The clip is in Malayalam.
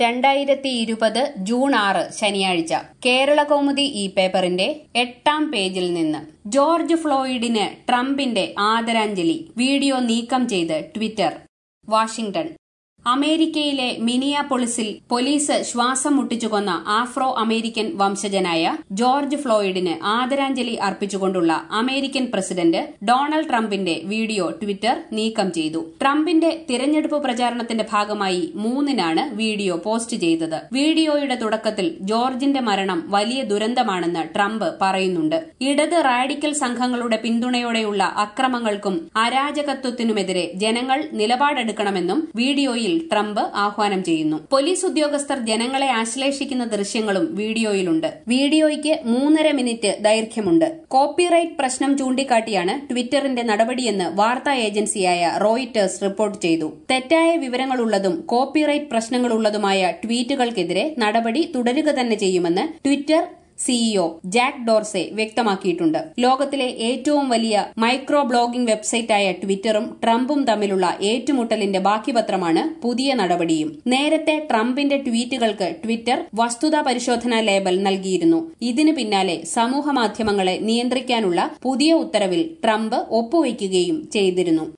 രണ്ടായിരത്തി ഇരുപത് ജൂൺ ആറ് ശനിയാഴ്ച കേരള കൗമുദി ഈ പേപ്പറിന്റെ എട്ടാം പേജിൽ നിന്ന് ജോർജ് ഫ്ലോയിഡിന് ട്രംപിന്റെ ആദരാഞ്ജലി വീഡിയോ നീക്കം ചെയ്ത് ട്വിറ്റർ വാഷിംഗ്ടൺ അമേരിക്കയിലെ മിനിയാപൊളിസിൽ പോലീസ് ശ്വാസം മുട്ടിച്ചു കൊന്ന ആഫ്രോ അമേരിക്കൻ വംശജനായ ജോർജ് ഫ്ലോയിഡിന് ആദരാഞ്ജലി അർപ്പിച്ചുകൊണ്ടുള്ള അമേരിക്കൻ പ്രസിഡന്റ് ഡൊണാൾഡ് ട്രംപിന്റെ വീഡിയോ ട്വിറ്റർ നീക്കം ചെയ്തു ട്രംപിന്റെ തിരഞ്ഞെടുപ്പ് പ്രചാരണത്തിന്റെ ഭാഗമായി മൂന്നിനാണ് വീഡിയോ പോസ്റ്റ് ചെയ്തത് വീഡിയോയുടെ തുടക്കത്തിൽ ജോർജിന്റെ മരണം വലിയ ദുരന്തമാണെന്ന് ട്രംപ് പറയുന്നുണ്ട് ഇടത് റാഡിക്കൽ സംഘങ്ങളുടെ പിന്തുണയോടെയുള്ള അക്രമങ്ങൾക്കും അരാജകത്വത്തിനുമെതിരെ ജനങ്ങൾ നിലപാടെടുക്കണമെന്നും വീഡിയോയിൽ ട്രംപ് ആഹ്വാനം ചെയ്യുന്നു പോലീസ് ഉദ്യോഗസ്ഥർ ജനങ്ങളെ ആശ്ലേഷിക്കുന്ന ദൃശ്യങ്ങളും വീഡിയോയിലുണ്ട് വീഡിയോയ്ക്ക് മൂന്നര മിനിറ്റ് ദൈർഘ്യമുണ്ട് കോപ്പിറൈറ്റ് പ്രശ്നം ചൂണ്ടിക്കാട്ടിയാണ് ട്വിറ്ററിന്റെ നടപടിയെന്ന് വാർത്താ ഏജൻസിയായ റോയിറ്റേഴ്സ് റിപ്പോർട്ട് ചെയ്തു തെറ്റായ വിവരങ്ങളുള്ളതും കോപ്പിറൈറ്റ് പ്രശ്നങ്ങളുള്ളതുമായ ട്വീറ്റുകൾക്കെതിരെ നടപടി തുടരുക തന്നെ ചെയ്യുമെന്ന് ട്വിറ്റർ സിഇഒ ജാക്ക് ഡോർസെ വ്യക്തമാക്കിയിട്ടുണ്ട് ലോകത്തിലെ ഏറ്റവും വലിയ മൈക്രോ ബ്ലോഗിംഗ് വെബ്സൈറ്റായ ട്വിറ്ററും ട്രംപും തമ്മിലുള്ള ഏറ്റുമുട്ടലിന്റെ ബാക്കിപത്രമാണ് പുതിയ നടപടിയും നേരത്തെ ട്രംപിന്റെ ട്വീറ്റുകൾക്ക് ട്വിറ്റർ വസ്തുതാ പരിശോധനാ ലേബൽ നൽകിയിരുന്നു ഇതിനു പിന്നാലെ സമൂഹമാധ്യമങ്ങളെ നിയന്ത്രിക്കാനുള്ള പുതിയ ഉത്തരവിൽ ട്രംപ് ഒപ്പുവയ്ക്കുകയും ചെയ്തിരുന്നു